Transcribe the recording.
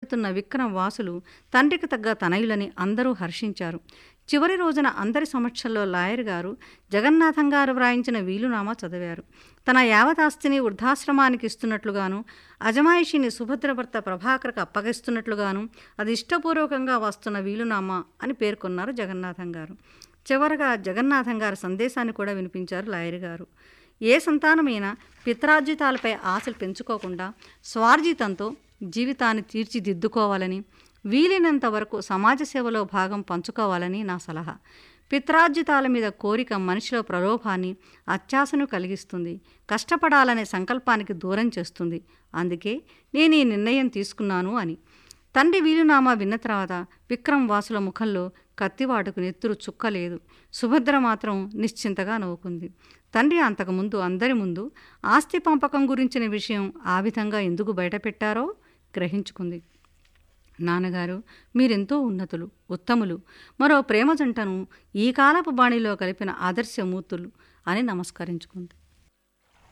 వెడుతున్న విక్రమ్ వాసులు తండ్రికి తగ్గ తనయులని అందరూ హర్షించారు చివరి రోజున అందరి సమక్షంలో లాయర్ గారు జగన్నాథం గారు వ్రాయించిన వీలునామా చదివారు తన యావతాస్తిని వృద్ధాశ్రమానికి ఇస్తున్నట్లుగాను అజమాయిషిని సుభద్ర భర్త ప్రభాకర్కు అప్పగిస్తున్నట్లుగాను అది ఇష్టపూర్వకంగా వస్తున్న వీలునామా అని పేర్కొన్నారు జగన్నాథం గారు చివరగా జగన్నాథం గారి సందేశాన్ని కూడా వినిపించారు లాయర్ గారు ఏ సంతానమైనా పిత్రార్జితాలపై ఆశలు పెంచుకోకుండా స్వార్జితంతో జీవితాన్ని తీర్చిదిద్దుకోవాలని వీలైనంత వరకు సమాజ సేవలో భాగం పంచుకోవాలని నా సలహా పిత్రార్జితాల మీద కోరిక మనిషిలో ప్రలోభాన్ని అత్యాశను కలిగిస్తుంది కష్టపడాలనే సంకల్పానికి దూరం చేస్తుంది అందుకే నేను ఈ నిర్ణయం తీసుకున్నాను అని తండ్రి వీలునామా విన్న తర్వాత విక్రమ్ వాసుల ముఖంలో కత్తివాటుకు నెత్తురు చుక్కలేదు సుభద్ర మాత్రం నిశ్చింతగా నవ్వుకుంది తండ్రి అంతకుముందు అందరి ముందు ఆస్తి పంపకం గురించిన విషయం ఆ విధంగా ఎందుకు బయటపెట్టారో గ్రహించుకుంది నాన్నగారు మీరెంతో ఉన్నతులు ఉత్తములు మరో ప్రేమ జంటను ఈ కాలపు బాణిలో కలిపిన ఆదర్శమూర్తులు అని నమస్కరించుకుంది